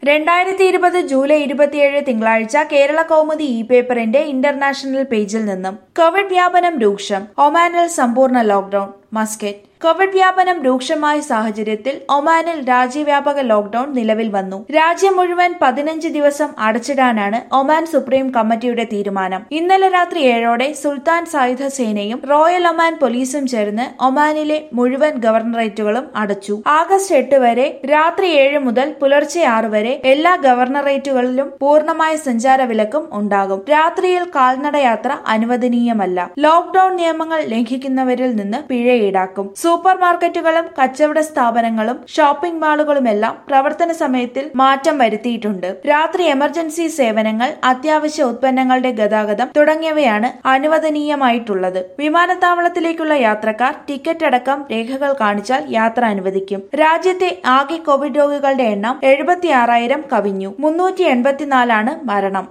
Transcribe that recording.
രണ്ടായിരത്തി ഇരുപത് ജൂലൈ ഇരുപത്തിയേഴ് തിങ്കളാഴ്ച കേരള കൗമുദി ഇ പേപ്പറിന്റെ ഇന്റർനാഷണൽ പേജിൽ നിന്നും കോവിഡ് വ്യാപനം രൂക്ഷം ഒമാനിൽ സമ്പൂർണ്ണ ലോക്ഡൌൺ മസ്കറ്റ് കോവിഡ് വ്യാപനം രൂക്ഷമായ സാഹചര്യത്തിൽ ഒമാനിൽ രാജ്യവ്യാപക ലോക്ഡൌൺ നിലവിൽ വന്നു രാജ്യം മുഴുവൻ പതിനഞ്ച് ദിവസം അടച്ചിടാനാണ് ഒമാൻ സുപ്രീം കമ്മിറ്റിയുടെ തീരുമാനം ഇന്നലെ രാത്രി ഏഴോടെ സുൽത്താൻ സായുധ സേനയും റോയൽ ഒമാൻ പോലീസും ചേർന്ന് ഒമാനിലെ മുഴുവൻ ഗവർണറേറ്റുകളും അടച്ചു ആഗസ്റ്റ് എട്ട് വരെ രാത്രി ഏഴ് മുതൽ പുലർച്ചെ ആറ് വരെ എല്ലാ ഗവർണറേറ്റുകളിലും പൂർണ്ണമായ സഞ്ചാര വിലക്കും ഉണ്ടാകും രാത്രിയിൽ കാൽനടയാത്ര അനുവദനീയമല്ല ലോക്ഡൌൺ നിയമങ്ങൾ ലംഘിക്കുന്നവരിൽ നിന്ന് പിഴ ഈടാക്കും സൂപ്പർ മാർക്കറ്റുകളും കച്ചവട സ്ഥാപനങ്ങളും ഷോപ്പിംഗ് മാളുകളുമെല്ലാം പ്രവർത്തന സമയത്തിൽ മാറ്റം വരുത്തിയിട്ടുണ്ട് രാത്രി എമർജൻസി സേവനങ്ങൾ അത്യാവശ്യ ഉത്പന്നങ്ങളുടെ ഗതാഗതം തുടങ്ങിയവയാണ് അനുവദനീയമായിട്ടുള്ളത് വിമാനത്താവളത്തിലേക്കുള്ള യാത്രക്കാർ ടിക്കറ്റ് അടക്കം രേഖകൾ കാണിച്ചാൽ യാത്ര അനുവദിക്കും രാജ്യത്തെ ആകെ കോവിഡ് രോഗികളുടെ എണ്ണം എഴുപത്തി കവിഞ്ഞു മുന്നൂറ്റി എൺപത്തിനാലാണ് മരണം